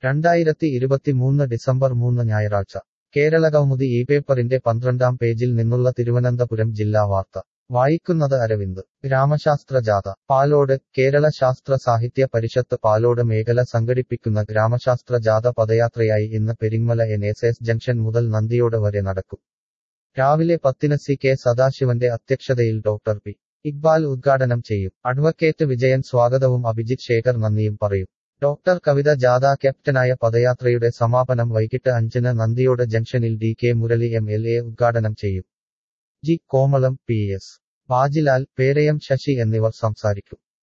രണ്ടായിരത്തി ഇരുപത്തിമൂന്ന് ഡിസംബർ മൂന്ന് ഞായറാഴ്ച കേരളകൗമുദി ഈ പേപ്പറിന്റെ പന്ത്രണ്ടാം പേജിൽ നിന്നുള്ള തിരുവനന്തപുരം ജില്ലാ വാർത്ത വായിക്കുന്നത് അരവിന്ദ് ഗ്രാമശാസ്ത്ര ജാഥ പാലോട് കേരള ശാസ്ത്ര സാഹിത്യ പരിഷത്ത് പാലോട് മേഖല സംഘടിപ്പിക്കുന്ന ഗ്രാമശാസ്ത്ര ജാഥ പദയാത്രയായി ഇന്ന് Peringamala N S S junction മുതൽ നന്ദിയോട് വരെ നടക്കും രാവിലെ പത്തിന് സി കെ സദാശിവന്റെ അധ്യക്ഷതയിൽ ഡോക്ടർ പി ഇക്ബാൽ ഉദ്ഘാടനം ചെയ്യും അഡ്വക്കേറ്റ് വിജയൻ സ്വാഗതവും അഭിജിത് ശേഖർ നന്ദിയും പറയും ഡോക്ടർ കവിത ജാഥ ക്യാപ്റ്റനായ പദയാത്രയുടെ സമാപനം വൈകിട്ട് അഞ്ചിന് നന്ദിയോട് ജംഗ്ഷനിൽ D K Murali M L A ഉദ്ഘാടനം ചെയ്യും G Komalam P S Bajilal Perayam Sasi എന്നിവർ സംസാരിക്കും